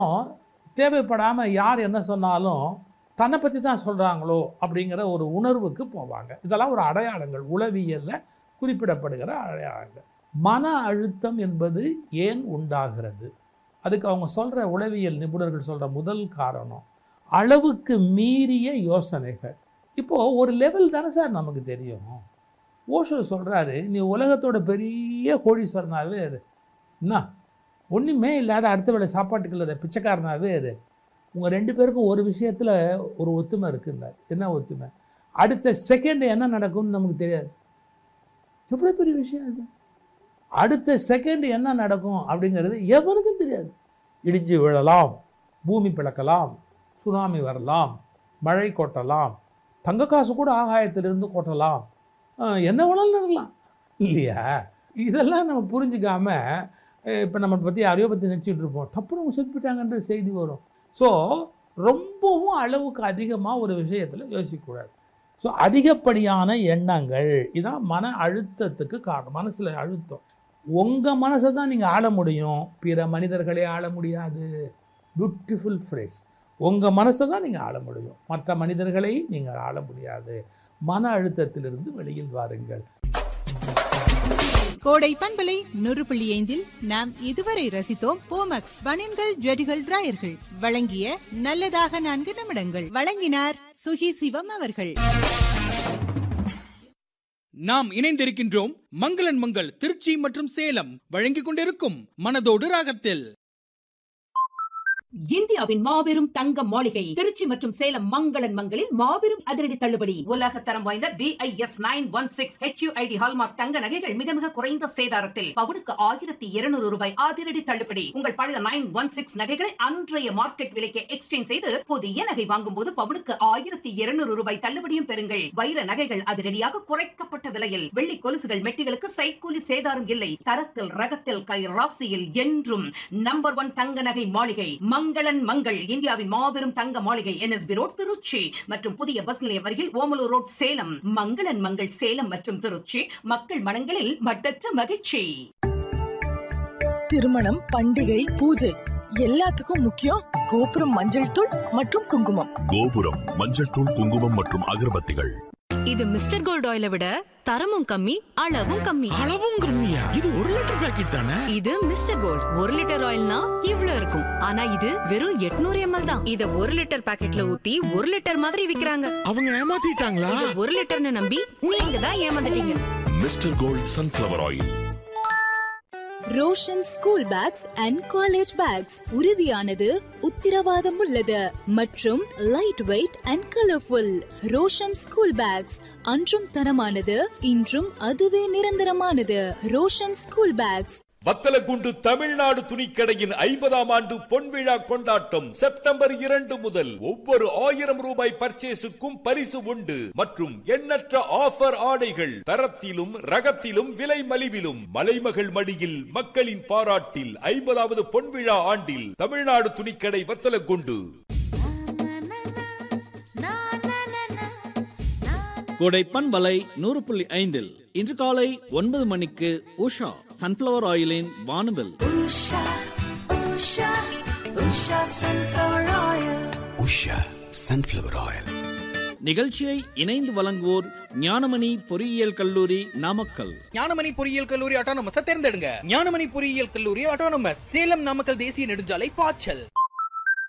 தேவைப்படாமல் யார் என்ன சொன்னாலும் தன்னை பற்றி தான் சொல்கிறாங்களோ அப்படிங்கிற ஒரு உணர்வுக்கு போவாங்க இதெல்லாம் ஒரு அடையாளங்கள் உளவியலில் குறிப்பிடப்படுகிற அடையாளங்கள் மன அழுத்தம் என்பது ஏன் உண்டாகிறது அதுக்கு அவங்க சொல்கிற உளவியல் நிபுணர்கள் சொல்கிற முதல் காரணம் அளவுக்கு மீறிய யோசனைகள் இப்போது ஒரு லெவல் தானே சார் நமக்கு தெரியும் ஓஷோ சொல்கிறாரு நீ உலகத்தோட பெரிய கோடீஸ்வரனாகவே இரு என்ன ஒன்றுமே இல்லாத அடுத்த வேளை சாப்பாட்டுக்கு இல்லாத பிச்சைக்காரனாகவே இரு உங்கள் ரெண்டு பேருக்கும் ஒரு விஷயத்தில் ஒரு ஒத்துமை இருக்குன்னார் என்ன ஒத்துமை அடுத்த செகண்ட் என்ன நடக்கும்னு நமக்கு தெரியாது எவ்வளோ பெரிய விஷயம் அது அடுத்த செகண்ட் என்ன நடக்கும் அப்படிங்கிறது எவனுக்கும் தெரியாது இடிஞ்சு விழலாம் பூமி பிளக்கலாம் சுனாமி வரலாம் மழை கொட்டலாம் தங்க காசு கூட ஆகாயத்திலிருந்து கொட்டலாம் ஆஹ் என்ன வேணாலும் நடக்கலாம் இல்லையா இதெல்லாம் நம்ம புரிஞ்சுக்காம இப்போ நம்ம பற்றி யாரையோ பற்றி நினச்சிட்டு இருப்போம் டப்புனு அவங்க செத்து போயிட்டாங்கன்ற செய்தி வரும் ஸோ ரொம்பவும் அளவுக்கு அதிகமாக ஒரு விஷயத்தில் யோசிக்கக்கூடாது ஸோ அதிகப்படியான எண்ணங்கள் இதான் மன அழுத்தத்துக்கு காரணம் மனசில் அழுத்தம் உங்கள் மனசை தான் நீங்கள் ஆள முடியும் பிற மனிதர்களே ஆள முடியாது பியூட்டிஃபுல் ஃப்ரேஸ் உங்கள் மனசை தான் நீங்கள் ஆள முடியும் மற்ற மனிதர்களை நீங்கள் ஆள முடியாது மன அழுத்தத்திலிருந்து வெளியில் வாருங்கள் கோடை பண்பலை நூறு புள்ளி ஐந்தில் நாம் இதுவரை ரசித்தோம் போமக்ஸ் பனியன்கள் ஜெடிகள் டிராயர்கள் வழங்கிய நல்லதாக நான்கு நிமிடங்கள் வழங்கினார் சுகி சிவம் அவர்கள் நாம் இணைந்திருக்கின்றோம் மங்களன் மங்கள் திருச்சி மற்றும் சேலம் வழங்கிக் கொண்டிருக்கும் மனதோடு ராகத்தில் இந்தியாவின் மாபெரும் தங்க மாளிகை திருச்சி மற்றும் சேலம் மங்களன் மங்களில் மாபெரும் அதிரடி தள்ளுபடி உலக தரம் வாய்ந்த BIS nine one six HUID hallmark தங்க நகைகள் மிக மிக குறைந்த சேதாரத்தில் பவுனுக்கு ஆயிரத்தி இருநூறு ரூபாய் அதிரடி தள்ளுபடி உங்கள் பழைய நைன் ஒன் சிக்ஸ் நகைகளை அன்றைய மார்க்கெட் விலைக்கு எக்ஸ்சேஞ்ச் செய்து புதிய நகை வாங்கும் போது பவுனுக்கு ஆயிரத்தி இருநூறு ரூபாய் தள்ளுபடியும் பெறுங்கள் வைர நகைகள் அதிரடியாக குறைக்கப்பட்ட விலையில் வெள்ளி கொலுசுகள் மெட்டிகளுக்கு சைக்கூலி சேதாரம் இல்லை தரத்தில் ரகத்தில் கை ராசியில் என்றும் நம்பர் ஒன் தங்க நகை மாளிகை மங்களன் மங்கள் இந்தியாவின் மாபெரும் தங்க மாளிகை என்எஸ்பி ரோட் திருச்சி மற்றும் புதிய பஸ் நிலையம் அருகில் ஓமலூர் ரோட் சேலம் மங்களன் மங்கள் சேலம் மற்றும் திருச்சி மக்கள் மனங்களில் மட்டற்ற மகிழ்ச்சி திருமணம் பண்டிகை பூஜை எல்லாத்துக்கும் முக்கியம் கோபுரம் மஞ்சள் தூள் மற்றும் குங்குமம் கோபுரம் மஞ்சள் தூள் குங்குமம் மற்றும் அகர்பத்திகள் இது மிஸ்டர் கோல்ட் ஆயிலை விட தரமும் கம்மி அளவும் கம்மி அளவும் கம்மியா இது ஒரு லிட்டர் பாக்கெட் தானே இது மிஸ்டர் கோல்ட் ஒரு லிட்டர் ஆயில்னா இவ்ளோ இருக்கும் ஆனா இது வெறும் 800 எம்எல் தான் இத ஒரு லிட்டர் பாக்கெட்ல ஊத்தி ஒரு லிட்டர் மாதிரி விக்கிறாங்க அவங்க ஏமாத்திட்டாங்களா இத ஒரு லிட்டர்னு நம்பி நீங்க தான் ஏமாந்துட்டீங்க mister gold sunflower oil Roshan school bags and college bags உறுதியானது உத்திரவாதம் உள்ளது மற்றும் light weight and colourful Roshan school bags அன்றும் தரமானது இன்றும் அதுவே நிரந்தரமானது ரோஷன் ஸ்கூல் பேக்ஸ் வத்தலகுண்டு தமிழ்நாடு துணிக்கடையின் ஐம்பதாம் ஆண்டு பொன்விழா கொண்டாட்டம் செப்டம்பர் இரண்டு முதல் ஒவ்வொரு ஆயிரம் ரூபாய் பர்ச்சேஸுக்கும் பரிசு உண்டு மற்றும் எண்ணற்ற ஆஃபர் ஆடைகள் தரத்திலும் ரகத்திலும் விலை மலிவிலும் மலைமகள் மடியில் மக்களின் பாராட்டில் ஐம்பதாவது பொன்விழா ஆண்டில் தமிழ்நாடு துணிக்கடை வத்தலகுண்டு கோடை பண்பலை நூறு புள்ளி ஐந்தில் இன்று காலை ஒன்பது மணிக்கு உஷா சன்ஃபிளவர் ஆயிலின் வானவில் உஷா சன்ஃபிளவர் ஆயில் நிகழ்ச்சியை இணைந்து வழங்குவோர் ஞானமணி பொறியியல் கல்லூரி நாமக்கல் ஞானமணி பொறியியல் கல்லூரி ஆட்டோனமஸ் தேர்ந்தெடுங்க ஞானமணி பொறியியல் கல்லூரி ஆட்டோனமஸ் சேலம் நாமக்கல் தேசிய நெடுஞ்சாலை பாய்ச்சல்